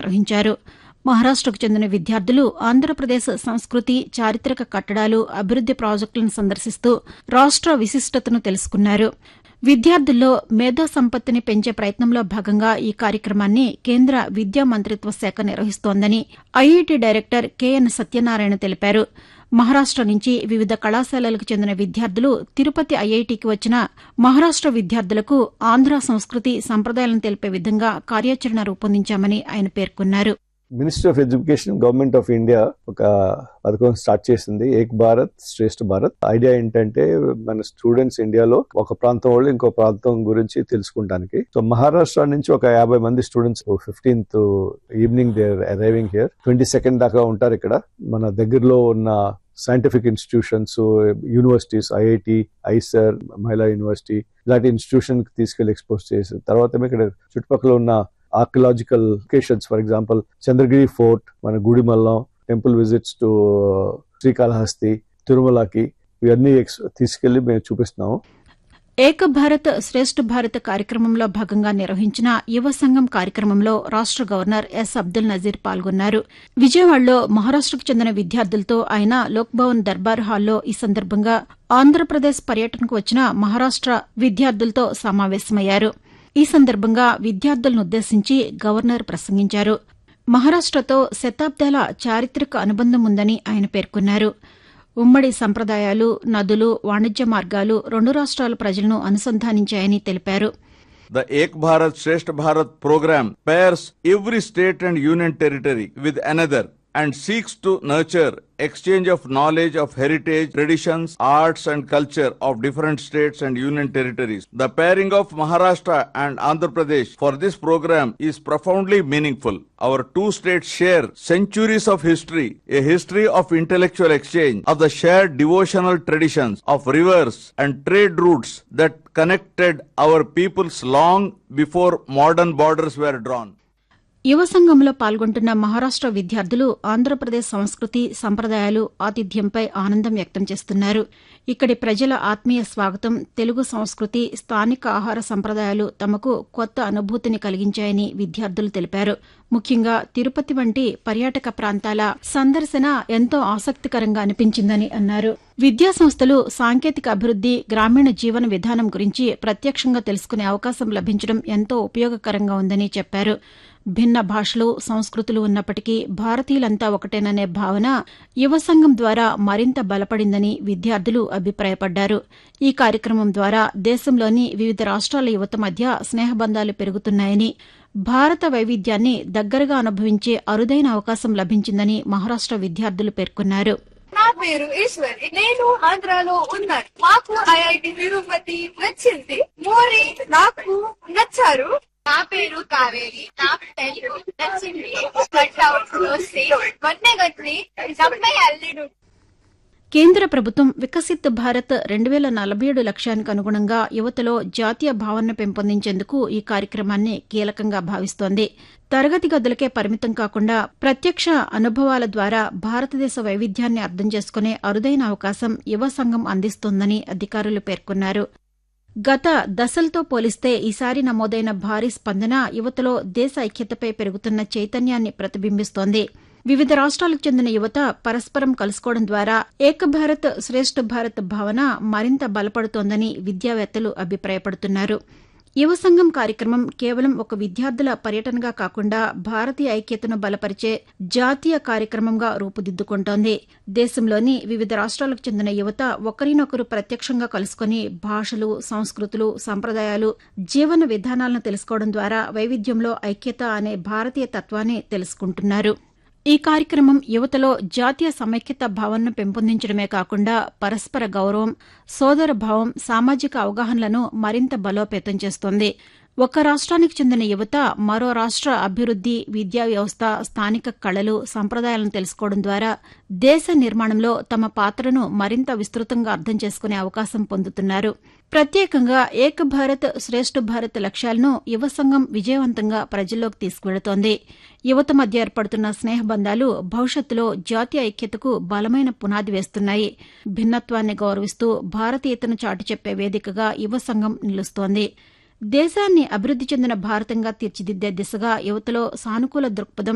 నిర్వహించారు మహారాష్టకు చెందిన విద్యార్థులు ఆంధ్రప్రదేశ్ సంస్కృతి చారిత్రక కట్టడాలు అభివృద్ది ప్రాజెక్టులను సందర్శిస్తూ రాష్ట విశిష్టతను తెలుసుకున్నారు విద్యార్థుల్లో మేధో సంపత్తిని పెంచే ప్రయత్నంలో భాగంగా ఈ కార్యక్రమాన్ని కేంద్ర విద్యా మంత్రిత్వ శాఖ నిర్వహిస్తోందని ఐఐటి డైరెక్టర్ కెఎన్ సత్యనారాయణ తెలిపారు మహారాష్ట నుంచి వివిధ కళాశాలలకు చెందిన విద్యార్థులు తిరుపతి ఐఐటికి వచ్చిన మహారాష్ట విద్యార్థులకు ఆంధ్ర సంస్కృతి సంప్రదాయాలను తెలిపే విధంగా కార్యాచరణ రూపొందించామని ఆయన పేర్కొన్నారు ministry of education government of India ఒక పథకం స్టార్ట్ చేసింది ఏక్ భారత్ శ్రేష్ఠ భారత్ ఐడియా ఏంటంటే మన స్టూడెంట్స్ ఇండియాలో ఒక ప్రాంతం వాళ్ళు ఇంకో ప్రాంతం గురించి తెలుసుకుంటానికి సో మహారాష్ట్ర నుంచి ఒక యాభై మంది students fifteenth evening they arriving here twenty second దాకా ఉంటారు ఇక్కడ మన దగ్గరలో ఉన్న scientific institutions universities IIT IISER Mahila university ఇలాంటి ఇన్స్టిట్యూషన్ కి తీసుకెళ్లి ఎక్స్పోజ్ చేసి తర్వాత ఇక్కడ చుట్టుపక్కల ఉన్న archaeological locations for example Chandragiri fort మన Gudimallam temple visits to Srikalahasti తిరుమలకి ఇవన్నీ తీసుకెళ్లి మేము చూపిస్తున్నాము ఏక భారత్ శ్రేష్ఠ భారత్ కార్యక్రమంలో భాగంగా నిర్వహించిన యువ సంఘం కార్యక్రమంలో రాష్ట గవర్నర్ ఎస్ అబ్దుల్ నజీర్ పాల్గొన్నారు విజయవాడలో మహారాష్టకు చెందిన విద్యార్థులతో ఆయన లోక్భవన్ దర్బార్ హాల్లో ఈ సందర్భంగా ఆంధ్రప్రదేశ్ పర్యటనకు వచ్చిన మహారాష్ట విద్యార్థులతో సమావేశమయ్యారు ఈ సందర్భంగా విద్యార్థులను ఉద్దేశించి గవర్నర్ ప్రసంగించారు మహారాష్టతో శతాబ్దాల చారిత్రక అనుబంధం ఉందని ఆయన పేర్కొన్నారు ఉమ్మడి సంప్రదాయాలు నదులు వాణిజ్య మార్గాలు రెండు రాష్ట్రాల ప్రజలను అనుసంధానించాయని తెలిపారు The Ek Bharat Shresth Bharat program pairs every state and union territory with another and seeks to nurture exchange of knowledge of heritage, traditions, arts and culture of different states and union territories. The pairing of Maharashtra and Andhra Pradesh for this program is profoundly meaningful. Our two states share centuries of history, a history of intellectual exchange, of the shared devotional traditions, of rivers and trade routes that connected our peoples long before modern borders were drawn. యువ సంఘంలో పాల్గొంటున్న మహారాష్ట విద్యార్థులు ఆంధ్రప్రదేశ్ సంస్కృతి సంప్రదాయాలు ఆతిథ్యంపై ఆనందం వ్యక్తం చేస్తున్నారు ఇక్కడి ప్రజల ఆత్మీయ స్వాగతం తెలుగు సంస్కృతి స్థానిక ఆహార సంప్రదాయాలు తమకు కొత్త అనుభూతిని కలిగించాయని విద్యార్థులు తెలిపారు ముఖ్యంగా తిరుపతి వంటి పర్యాటక ప్రాంతాల సందర్శన ఎంతో ఆసక్తికరంగా అనిపించిందని అన్నారు విద్యా సంస్థలు సాంకేతిక అభివృద్ది గ్రామీణ జీవన విధానం గురించి ప్రత్యక్షంగా తెలుసుకునే అవకాశం లభించడం ఎంతో ఉపయోగకరంగా ఉందని చెప్పారు భిన్న భాషలు సంస్కృతులు ఉన్నప్పటికీ భారతీయులంతా ఒకటేననే భావన యువ సంఘం ద్వారా మరింత బలపడిందని విద్యార్థులు అభిప్రాయపడ్డారు ఈ కార్యక్రమం ద్వారా దేశంలోని వివిధ రాష్ట్రాల యువత మధ్య స్నేహబంధాలు పెరుగుతున్నాయని భారత వైవిధ్యాన్ని దగ్గరగా అనుభవించే అరుదైన అవకాశం లభించిందని మహారాష్ట విద్యార్థులు పేర్కొన్నారు నా పేరు ఈశ్వరి నేను ఆంధ్రాలో ఉన్నాను మాకు ఐఐటి తిరుపతి నచ్చింది మోరీ నాకు నచ్చారు నా పేరు కావేరి నాకు తెలుగు నచ్చింది కట్అవుట్ వస్తే మొన్నే గట్టి నమ్మే అల్లుడు కేంద్ర ప్రభుత్వం వికసిత్ భారత్ రెండు వేల నలభై ఏడు లక్ష్యానికి అనుగుణంగా యువతలో జాతీయ భావనను పెంపొందించేందుకు ఈ కార్యక్రమాన్ని కీలకంగా భావిస్తోంది తరగతి గదులకే పరిమితం కాకుండా ప్రత్యక్ష అనుభవాల ద్వారా భారతదేశ వైవిధ్యాన్ని అర్థం చేసుకునే అరుదైన అవకాశం యువ సంఘం అందిస్తోందని అధికారులు పేర్కొన్నారు గత దశలతో పోలిస్తే ఈసారి నమోదైన భారీ స్పందన యువతలో దేశ ఐక్యతపై పెరుగుతున్న చైతన్యాన్ని ప్రతిబింబిస్తోంది వివిధ రాష్ట్రాలకు చెందిన యువత పరస్పరం కలుసుకోవడం ద్వారా ఏక భారత్ శ్రేష్ఠ భారత్ భావన మరింత బలపడుతోందని విద్యావేత్తలు అభిప్రాయపడుతున్నారు యువ సంఘం కార్యక్రమం కేవలం ఒక విద్యార్థుల పర్యటనగా కాకుండా భారతీయ ఐక్యతను బలపరిచే జాతీయ కార్యక్రమంగా రూపుదిద్దుకుంటోంది దేశంలోని వివిధ రాష్ట్రాలకు చెందిన యువత ఒకరినొకరు ప్రత్యక్షంగా కలుసుకుని భాషలు సంస్కృతులు సంప్రదాయాలు జీవన విధానాలను తెలుసుకోవడం ద్వారా వైవిధ్యంలో ఐక్యత అనే భారతీయ తత్వాన్ని తెలుసుకుంటున్నారు ఈ కార్యక్రమం యువతలో జాతీయ సమైక్యత భావనను పెంపొందించడమే కాకుండా పరస్పర గౌరవం సోదర భావం సామాజిక అవగాహనలను మరింత బలోపేతం చేస్తోంది ఒక రాష్ట్రానికి చెందిన యువత మరో రాష్ట్ర అభివృద్ది విద్యా వ్యవస్థ స్థానిక కళలు సంప్రదాయాలను తెలుసుకోవడం ద్వారా దేశ నిర్మాణంలో తమ పాత్రను మరింత విస్తృతంగా అర్థం చేసుకునే అవకాశం పొందుతున్నారు ప్రత్యేకంగా ఏక భారత్ శ్రేష్ఠ భారత్ లక్ష్యాలను యువ సంఘం విజయవంతంగా ప్రజల్లోకి తీసుకువెళుతోంది యువత మధ్య ఏర్పడుతున్న స్నేహబంధాలు భవిష్యత్తులో జాతీయ ఐక్యతకు బలమైన పునాది వేస్తున్నాయి భిన్నత్వాన్ని గౌరవిస్తూ భారతీయతను చాటి చెప్పే వేదికగా యువ సంఘం నిలుస్తోంది దేశాన్ని అభివృద్ది చెందిన భారతంగా తీర్చిదిద్దే దిశగా యువతలో సానుకూల దృక్పథం